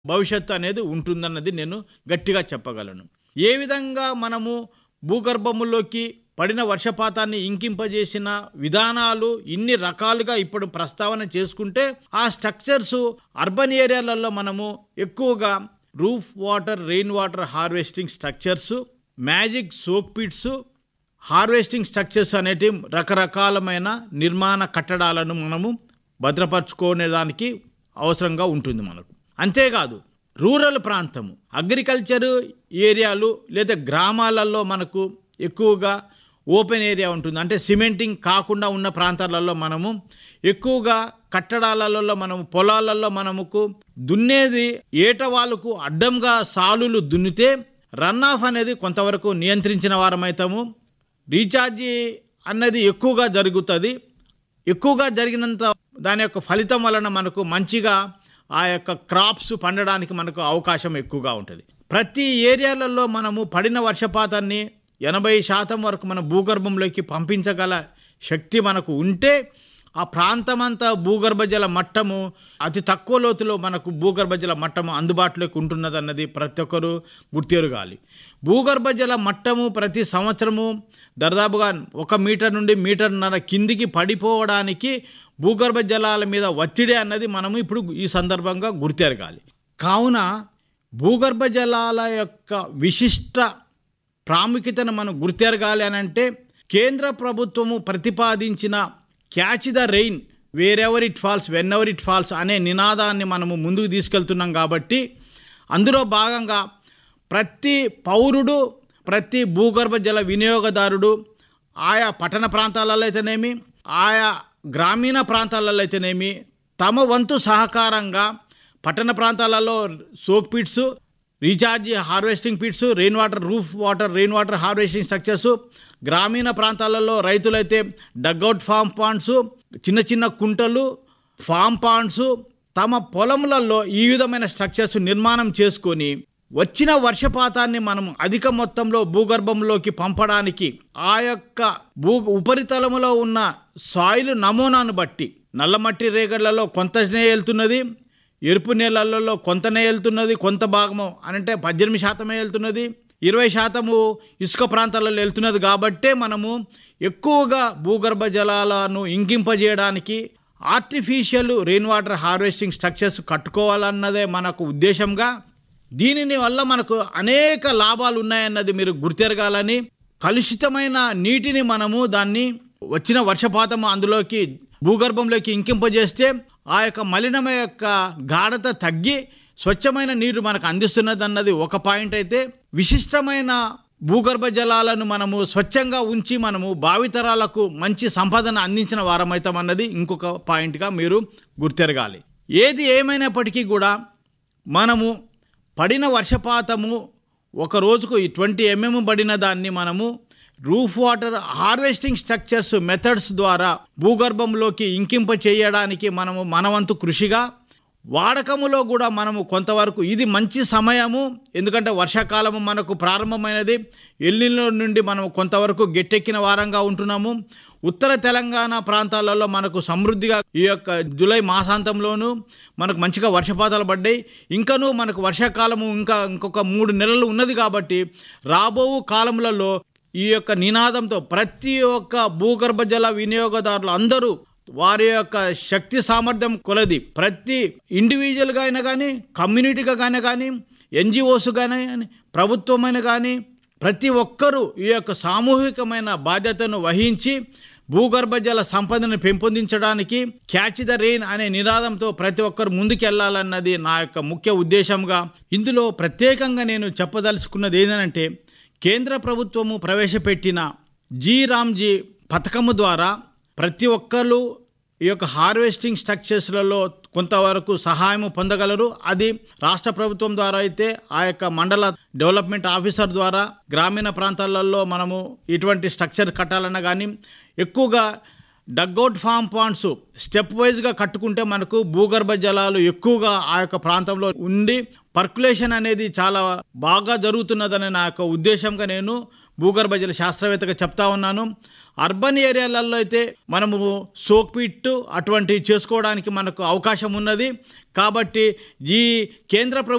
భవిష్యత్తు అనేది ఉంటుందన్నది నేను గట్టిగా చెప్పగలను ఏ విధంగా మనము భూగర్భములోకి పడిన వర్షపాతాన్ని ఇంకింపజేసిన విధానాలు ఇన్ని రకాలుగా ఇప్పుడు ప్రస్తావన చేసుకుంటే ఆ స్ట్రక్చర్స్ అర్బన్ ఏరియాలలో మనము ఎక్కువగా roof water rain water harvesting structures magic soak pits harvesting structures అనేటి రకరకాలమైన నిర్మాణ కట్టడాలను మనము భద్రపరచుకునే దానికి అవసరంగా ఉంటుంది మనకు అంతేకాదు రూరల్ ప్రాంతము అగ్రికల్చర్ ఏరియాలు లేదా గ్రామాలలో మనకు ఎక్కువగా ఓపెన్ ఏరియా ఉంటుంది అంటే సిమెంటింగ్ కాకుండా ఉన్న ప్రాంతాలలో మనము ఎక్కువగా కట్టడాలలో మనము పొలాలలో మనముకు దున్నేది ఏట వాళ్ళకు అడ్డంగా సాలులు దున్నితే రన్ ఆఫ్ అనేది కొంతవరకు నియంత్రించిన వారమవుతాము రీఛార్జీ అన్నది ఎక్కువగా జరుగుతుంది ఎక్కువగా జరిగినంత దాని యొక్క ఫలితం వలన మనకు మంచిగా ఆ యొక్క క్రాప్స్ పండడానికి మనకు అవకాశం ఎక్కువగా ఉంటుంది ప్రతి ఏరియాలలో మనము పడిన వర్షపాతాన్ని ఎనభై శాతం వరకు మన భూగర్భంలోకి పంపించగల శక్తి మనకు ఉంటే ఆ ప్రాంతమంతా భూగర్భ జల మట్టము అతి తక్కువ లోతులో మనకు భూగర్భ జల మట్టము అందుబాటులోకి ఉంటున్నదన్నది ప్రతి ఒక్కరూ గుర్తెరగాలి భూగర్భ జల మట్టము ప్రతి సంవత్సరము దాదాపుగా ఒక మీటర్ నుండి మీటర్న్నర కిందికి పడిపోవడానికి భూగర్భ జలాల మీద ఒత్తిడి అన్నది మనము ఇప్పుడు ఈ సందర్భంగా గుర్తెరగాలి కావున భూగర్భ జలాల యొక్క విశిష్ట ప్రాముఖ్యతను మనం గుర్తెరగాలి అని అంటే కేంద్ర ప్రభుత్వము ప్రతిపాదించిన catch the rain wherever it falls whenever it falls అనే నినాదాన్ని మనము ముందుకు తీసుకెళ్తున్నాం కాబట్టి అందులో భాగంగా ప్రతి పౌరుడు ప్రతి భూగర్భ జల వినియోగదారుడు ఆయా పట్టణ ప్రాంతాలలో అయితేనేమి ఆయా గ్రామీణ ప్రాంతాలలో అయితేనేమి తమ వంతు సహకారంగా పట్టణ ప్రాంతాలలో soak pits recharge harvesting pits rain water roof water rain water harvesting structures గ్రామీణ ప్రాంతాలలో రైతులైతే డగ్అవుట్ ఫామ్ పాండ్స్ చిన్న చిన్న కుంటలు ఫామ్ పాండ్స్ తమ పొలములలో ఈ విధమైన స్ట్రక్చర్స్ నిర్మాణం చేసుకొని వచ్చిన వర్షపాతాన్ని మనం అధిక మొత్తంలో భూగర్భంలోకి పంపడానికి ఆ యొక్క భూ ఉపరితలములో ఉన్న సాయిల్ నమూనాను బట్టి నల్లమట్టి రేగళ్లలో కొంతనే వెళ్తున్నది ఎరుపు నేలలలో కొంతనే వెళ్తున్నది కొంత భాగము అంటే పద్దెనిమిది శాతమే వెళ్తున్నది ఇరవై శాతము ఇసుక ప్రాంతాలలో వెళ్తున్నది కాబట్టే మనము ఎక్కువగా భూగర్భ జలాలను ఇంకింపజేయడానికి artificial rain water harvesting structures కట్టుకోవాలన్నదే మనకు ఉద్దేశంగా దీనిని వల్ల మనకు అనేక లాభాలు ఉన్నాయన్నది మీరు గుర్తెరగాలని కలుషితమైన నీటిని మనము దాన్ని వచ్చిన వర్షపాతం అందులోకి భూగర్భంలోకి ఇంకింపజేస్తే ఆ యొక్క మలినం యొక్క గాఢత తగ్గి స్వచ్ఛమైన నీరు మనకు అందిస్తున్నది అన్నది ఒక పాయింట్ అయితే విశిష్టమైన భూగర్భ జలాలను మనము స్వచ్ఛంగా ఉంచి మనము భావితరాలకు మంచి సంపదన అందించిన వారమవుతామన్నది ఇంకొక పాయింట్గా మీరు గుర్తెరగాలి ఏది ఏమైనప్పటికీ కూడా మనము పడిన వర్షపాతము ఒక రోజుకు ట్వంటీ ఎంఎం పడిన దాన్ని మనము roof water harvesting structures methods ద్వారా భూగర్భంలోకి ఇంకింప చేయడానికి మనము మనవంతు కృషిగా వాడకములో కూడా మనము కొంతవరకు ఇది మంచి సమయము ఎందుకంటే వర్షాకాలము మనకు ప్రారంభమైనది ఎల్లిలో నుండి మనం కొంతవరకు గట్టెక్కిన వారంగా ఉంటున్నాము ఉత్తర తెలంగాణ ప్రాంతాలలో మనకు సమృద్ధిగా ఈ యొక్క జూలై మాసాంతంలోనూ మనకు మంచిగా వర్షపాతాలు పడ్డాయి ఇంకనూ మనకు వర్షాకాలము ఇంకా ఇంకొక మూడు నెలలు ఉన్నది కాబట్టి రాబో కాలములలో ఈ యొక్క నినాదంతో ప్రతి ఒక్క భూగర్భ జల వినియోగదారులు అందరూ వారి యొక్క శక్తి సామర్థ్యం కొలది ప్రతి ఇండివిజువల్గా అయినా కానీ కమ్యూనిటీగా కానీ కానీ ఎన్జిఓస్ కానీ ప్రభుత్వమైన కానీ ప్రతి ఒక్కరూ ఈ యొక్క సామూహికమైన బాధ్యతను వహించి భూగర్భ జల సంపదను పెంపొందించడానికి క్యాచ్ ద రెయిన్ అనే నినాదంతో ప్రతి ఒక్కరు ముందుకెళ్లాలన్నది నా యొక్క ముఖ్య ఉద్దేశంగా ఇందులో ప్రత్యేకంగా నేను చెప్పదలుచుకున్నది ఏంటంటే కేంద్ర ప్రభుత్వము ప్రవేశపెట్టిన జీ రామ్జీ పథకము ద్వారా ప్రతి ఒక్కరు ఈ యొక్క హార్వెస్టింగ్ స్ట్రక్చర్స్లలో కొంతవరకు సహాయం పొందగలరు అది రాష్ట్ర ప్రభుత్వం ద్వారా అయితే ఆ యొక్క మండల డెవలప్మెంట్ ఆఫీసర్ ద్వారా గ్రామీణ ప్రాంతాలలో మనము ఇటువంటి స్ట్రక్చర్ కట్టాలన్నా కానీ ఎక్కువగా డగ్అవుట్ ఫామ్ పాండ్స్ స్టెప్ వైజ్గా కట్టుకుంటే మనకు భూగర్భ జలాలు ఎక్కువగా ఆ యొక్క ప్రాంతంలో ఉండి పర్కులేషన్ అనేది చాలా బాగా జరుగుతున్నదని నా యొక్క ఉద్దేశంగా నేను భూగర్భ జల శాస్త్రవేత్తగా చెప్తా ఉన్నాను అర్బన్ ఏరియాలలో అయితే మనము సోక్ పిట్ అటువంటివి చేసుకోవడానికి మనకు అవకాశం ఉన్నది కాబట్టి ఈ కేంద్ర ప్రభుత్వం